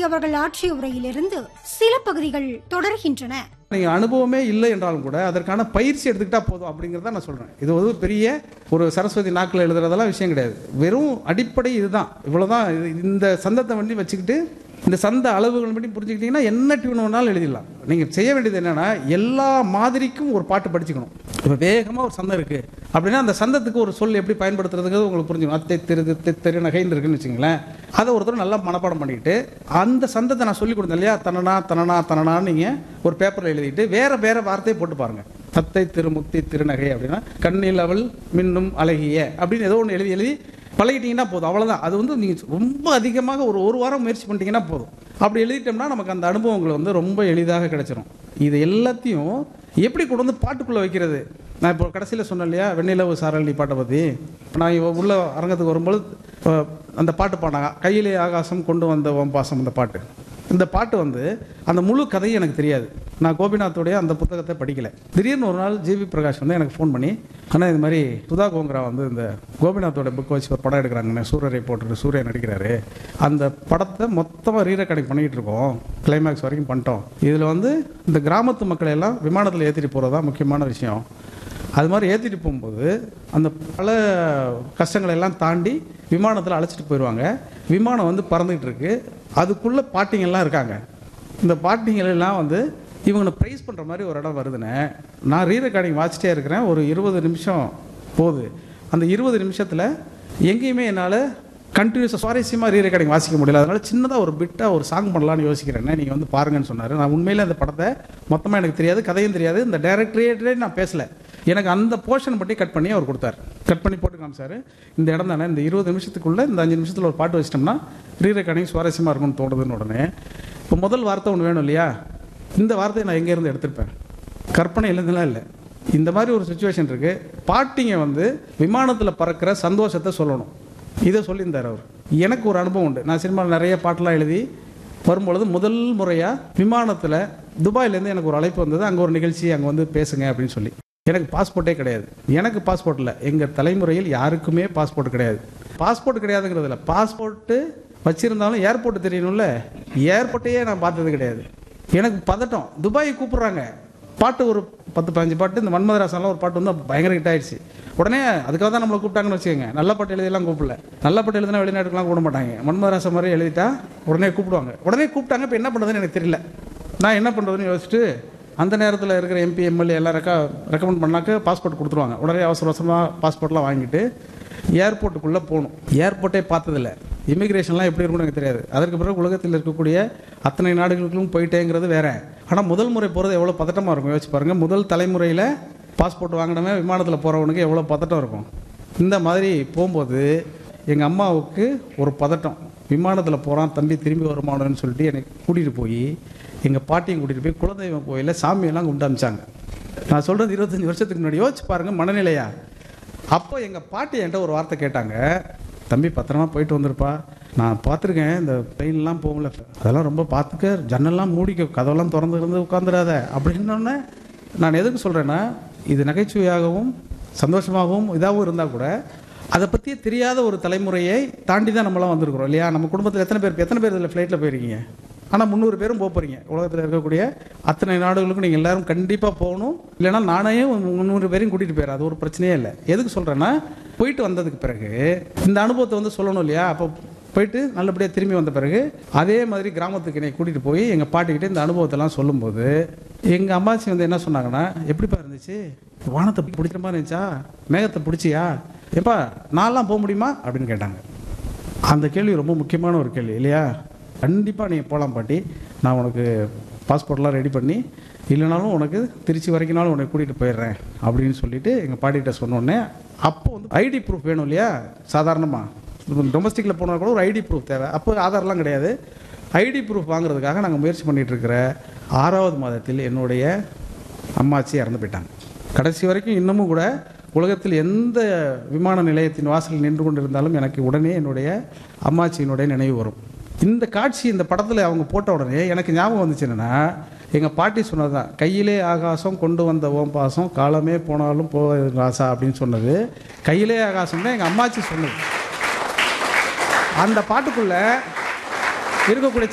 அவர்கள் ஆற்றிய உரையிலிருந்து சில பகுதிகள் தொடர்கின்றன நீங்கள் அனுபவமே இல்லை என்றாலும் கூட அதற்கான பயிற்சி எடுத்துக்கிட்டா போதும் அப்படிங்கிறத நான் சொல்கிறேன் இது வந்து பெரிய ஒரு சரஸ்வதி நாக்கில் எழுதுறதெல்லாம் விஷயம் கிடையாது வெறும் அடிப்படை இதுதான் இவ்வளோதான் இது இந்த சந்தத்தை வண்டி வச்சுக்கிட்டு இந்த சந்த அளவுகள் படி புரிஞ்சுக்கிட்டீங்கன்னா என்ன டியூன் வேணாலும் எழுதிடலாம் நீங்கள் செய்ய வேண்டியது என்னென்னா எல்லா மாதிரிக்கும் ஒரு பாட்டு படிச்சுக்கணும் இப்போ வேகமாக ஒரு சந்தம் இருக்குது அப்படின்னா அந்த சந்தத்துக்கு ஒரு சொல் எப்படி பயன்படுத்துறதுக்கு உங்களுக்கு புரிஞ்சுக்கணும் அத்தை திரு திரு திரு நகைன்னு இருக்குன்னு வச்சுங்களேன் அதை ஒருத்தர் நல்லா மனப்பாடம் பண்ணிக்கிட்டு அந்த சந்தத்தை நான் சொல்லி கொடுத்தேன் இல்லையா தனனா தனனா தனனான்னு நீங்கள் ஒரு பேப்பரில் எழுதிட்டு வேற வேற வார்த்தையை போட்டு பாருங்க தத்தை திருமுத்தி திருநகை அப்படின்னா கண்ணில் அவள் மின்னும் அழகிய அப்படின்னு ஏதோ ஒன்று எழுதி எழுதி பழகிட்டீங்கன்னா போதும் அவ்வளோதான் அது வந்து நீங்கள் ரொம்ப அதிகமாக ஒரு ஒரு வாரம் முயற்சி பண்ணிட்டீங்கன்னா போதும் அப்படி எழுதிட்டோம்னா நமக்கு அந்த அனுபவங்கள் வந்து ரொம்ப எளிதாக கிடைச்சிரும் இது எல்லாத்தையும் எப்படி கொண்டு வந்து பாட்டுக்குள்ளே வைக்கிறது நான் இப்போ கடைசியில் சொன்னேன் இல்லையா வெண்ணிலவு சாரளி பாட்டை பற்றி நான் இவ உள்ள அரங்கத்துக்கு வரும்போது அஹ், அந்த பாட்டு பாடினாங்க கையிலே ஆகாசம் கொண்டு வந்த ஓம் பாசம் அந்த பாட்டு இந்த பாட்டு வந்து அந்த முழு கதையும் எனக்கு தெரியாது நான் கோபிநாத்தோடைய அந்த புத்தகத்தை படிக்கல திடீர்னு ஒரு நாள் ஜிவி பிரகாஷ் வந்து எனக்கு ஃபோன் பண்ணி ஆனால் இது மாதிரி சுதா கோங்கரா வந்து இந்த கோபிநாத்தோட புக் வச்சு ஒரு படம் எடுக்கிறாங்கன்னு சூரியரை போட்டுட்டு சூரியன் நடிக்கிறாரு அந்த படத்தை மொத்தமாக ரீரெக்கார்டிங் பண்ணிக்கிட்டு இருக்கோம் கிளைமேக்ஸ் வரைக்கும் பண்ணிட்டோம் இதில் வந்து இந்த கிராமத்து மக்களை எல்லாம் விமானத்தில் ஏற்றிட்டு போகிறது தான் முக்கியமான விஷயம் அது மாதிரி ஏற்றிட்டு போகும்போது அந்த பல கஷ்டங்களை எல்லாம் தாண்டி விமானத்தில் அழைச்சிட்டு போயிடுவாங்க விமானம் வந்து பறந்துகிட்டு இருக்கு அதுக்குள்ளே பாட்டிங்கெல்லாம் இருக்காங்க இந்த பாட்டிங்கள் எல்லாம் வந்து இவங்களை ப்ரைஸ் பண்ணுற மாதிரி ஒரு இடம் வருதுன்னு நான் ரீ ரெக்கார்டிங் வாசிச்சிட்டே இருக்கிறேன் ஒரு இருபது நிமிஷம் போகுது அந்த இருபது நிமிஷத்தில் எங்கேயுமே என்னால் கண்டினியூஸாக சுவாரஸ்யமாக ரீ ரெக்கார்டிங் வாசிக்க முடியல அதனால சின்னதாக ஒரு பிட்டாக ஒரு சாங் பண்ணலாம்னு யோசிக்கிறேன் நீங்கள் வந்து பாருங்கன்னு சொன்னார் நான் உண்மையிலே அந்த படத்தை மொத்தமாக எனக்கு தெரியாது கதையும் தெரியாது இந்த டைரக்டரேட்டே நான் பேசலை எனக்கு அந்த போர்ஷன் மட்டும் கட் பண்ணி அவர் கொடுத்தார் கட் பண்ணி போட்டு காமிச்சார் இந்த இடம் தானே இந்த இருபது நிமிஷத்துக்குள்ளே இந்த அஞ்சு நிமிஷத்தில் ஒரு பாட்டு வச்சிட்டோம்னா ரீ ரெக்கார்டிங் சுவாரஸ்யமாக இருக்கும்னு தோணுதுன்னு உடனே இப்போ முதல் வார்த்தை ஒன்று வேணும் இல்லையா இந்த வார்த்தையை நான் எங்கேருந்து எடுத்திருப்பேன் கற்பனை இல்லைன்னுலாம் இல்லை இந்த மாதிரி ஒரு சுச்சுவேஷன் இருக்கு பாட்டிங்க வந்து விமானத்தில் பறக்கிற சந்தோஷத்தை சொல்லணும் இதை சொல்லியிருந்தார் அவர் எனக்கு ஒரு அனுபவம் உண்டு நான் சினிமாவில் நிறைய பாட்டெலாம் எழுதி வரும்பொழுது முதல் முறையாக விமானத்தில் துபாயிலேருந்து எனக்கு ஒரு அழைப்பு வந்தது அங்கே ஒரு நிகழ்ச்சி அங்கே வந்து பேசுங்க அப்படின்னு சொல்லி எனக்கு பாஸ்போர்ட்டே கிடையாது எனக்கு பாஸ்போர்ட் இல்லை எங்கள் தலைமுறையில் யாருக்குமே பாஸ்போர்ட் கிடையாது பாஸ்போர்ட் கிடையாதுங்கிறதுல பாஸ்போர்ட்டு வச்சிருந்தாலும் ஏர்போர்ட் தெரியணும்ல ஏர்போர்ட்டையே நான் பார்த்தது கிடையாது எனக்கு பதட்டம் துபாய் கூப்பிடுறாங்க பாட்டு ஒரு பத்து பதினஞ்சு பாட்டு இந்த மன்மதராசன்லாம் ஒரு பாட்டு வந்து பயங்கர ஹிட் ஆயிடுச்சு உடனே அதுக்காக தான் நம்மளை கூப்பிட்டாங்கன்னு வச்சுக்கோங்க நல்ல பாட்டு எழுதியெல்லாம் கூப்பிடல நல்ல பாட்டு எழுதினா வெளிநாட்டுக்குலாம் கூப்பிட மாட்டாங்க மன்மதராசன் மாதிரி எழுதிட்டா உடனே கூப்பிடுவாங்க உடனே கூப்பிட்டாங்க இப்போ என்ன பண்ணுறதுன்னு எனக்கு தெரியல நான் என்ன பண்ணுறதுன்னு யோசிச்சுட்டு அந்த நேரத்தில் இருக்கிற எம்பி எம்எல்ஏ எல்லாம் ரெக்கா ரெக்கமெண்ட் பண்ணாக்க பாஸ்போர்ட் கொடுத்துருவாங்க உடனே அவசர அவசரமாக பாஸ்போர்ட்லாம் வாங்கிட்டு ஏர்போர்ட்டுக்குள்ளே போகணும் ஏர்போர்ட்டே பார்த்ததில்ல இமிக்ரேஷன்லாம் எப்படி இருக்கும்னு எனக்கு தெரியாது அதற்கு பிறகு உலகத்தில் இருக்கக்கூடிய அத்தனை நாடுகளுக்கும் போயிட்டேங்கிறது வேற ஆனால் முதல் முறை போகிறது எவ்வளோ பதட்டமாக இருக்கும் யோசிச்சு பாருங்கள் முதல் தலைமுறையில் பாஸ்போர்ட் வாங்கினவன் விமானத்தில் போகிறவனுக்கு எவ்வளோ பதட்டம் இருக்கும் இந்த மாதிரி போகும்போது எங்கள் அம்மாவுக்கு ஒரு பதட்டம் விமானத்தில் போகிறான் தம்பி திரும்பி வருமானன்னு சொல்லிட்டு என்னை கூட்டிகிட்டு போய் எங்கள் பாட்டியும் கூட்டிகிட்டு போய் குலதெய்வம் கோயிலில் சாமியெல்லாம் கும்பிட்டு அமிச்சாங்க நான் சொல்கிறது இருபத்தஞ்சி வருஷத்துக்கு முன்னாடி யோசிச்சு பாருங்கள் மனநிலையா அப்போ எங்கள் பாட்டி என்கிட்ட ஒரு வார்த்தை கேட்டாங்க தம்பி பத்திரமா போயிட்டு வந்திருப்பா நான் பார்த்துருக்கேன் இந்த ட்ரெயின்லாம் போகல அதெல்லாம் ரொம்ப பார்த்துக்க ஜன்னல்லாம் மூடிக்க கதவெல்லாம் திறந்து இருந்து உட்காந்துடாத அப்படின்னோடனே நான் எதுக்கு சொல்கிறேன்னா இது நகைச்சுவையாகவும் சந்தோஷமாகவும் இதாகவும் இருந்தால் கூட அதை பற்றியே தெரியாத ஒரு தலைமுறையை தாண்டி தான் நம்மளாம் வந்திருக்கிறோம் இல்லையா நம்ம குடும்பத்தில் எத்தனை பேர் எத்தனை பேர் இதில் ஃப்ளைட்டில் போயிருக்கீங்க ஆனால் முந்நூறு பேரும் போக போகிறீங்க உலகத்தில் இருக்கக்கூடிய அத்தனை நாடுகளுக்கும் நீங்கள் எல்லாரும் கண்டிப்பாக போகணும் இல்லைன்னா நானே முந்நூறு பேரையும் கூட்டிகிட்டு போயிடுறேன் அது ஒரு பிரச்சனையே இல்லை எதுக்கு சொல்கிறேன்னா போயிட்டு வந்ததுக்கு பிறகு இந்த அனுபவத்தை வந்து சொல்லணும் இல்லையா அப்போ போயிட்டு நல்லபடியாக திரும்பி வந்த பிறகு அதே மாதிரி கிராமத்துக்கு என்னை கூட்டிகிட்டு போய் எங்கள் பாட்டிக்கிட்ட இந்த அனுபவத்தெல்லாம் சொல்லும்போது எங்கள் அம்மாச்சி வந்து என்ன சொன்னாங்கன்னா எப்படிப்பா இருந்துச்சு வானத்தை பிடிக்கிற மாதிரி இருந்துச்சா மேகத்தை பிடிச்சியா ஏப்பா நான்லாம் போக முடியுமா அப்படின்னு கேட்டாங்க அந்த கேள்வி ரொம்ப முக்கியமான ஒரு கேள்வி இல்லையா கண்டிப்பாக நீங்கள் போகலாம் பாட்டி நான் உனக்கு பாஸ்போர்ட்லாம் ரெடி பண்ணி இல்லைனாலும் உனக்கு திருச்சி வரைக்கும்னாலும் உனக்கு கூட்டிகிட்டு போயிடுறேன் அப்படின்னு சொல்லிட்டு எங்கள் பாட்டிகிட்ட சொன்னோடனே அப்போ வந்து ஐடி ப்ரூஃப் வேணும் இல்லையா சாதாரணமாக டொமஸ்டிக்கில் போனால் கூட ஒரு ஐடி ப்ரூஃப் தேவை அப்போ ஆதார்லாம் கிடையாது ஐடி ப்ரூஃப் வாங்குறதுக்காக நாங்கள் முயற்சி பண்ணிகிட்டு இருக்கிற ஆறாவது மாதத்தில் என்னுடைய அம்மாச்சி இறந்து போயிட்டாங்க கடைசி வரைக்கும் இன்னமும் கூட உலகத்தில் எந்த விமான நிலையத்தின் வாசலில் நின்று கொண்டிருந்தாலும் எனக்கு உடனே என்னுடைய அம்மாச்சியினுடைய நினைவு வரும் இந்த காட்சி இந்த படத்தில் அவங்க போட்ட உடனே எனக்கு ஞாபகம் வந்துச்சு என்னன்னா எங்கள் பாட்டி சொன்னது தான் கையிலே ஆகாசம் கொண்டு வந்த ஓம் பாசம் காலமே போனாலும் போவது ராசா அப்படின்னு சொன்னது கையிலே ஆகாசம் தான் எங்கள் அம்மாச்சி சொன்னது அந்த பாட்டுக்குள்ள இருக்கக்கூடிய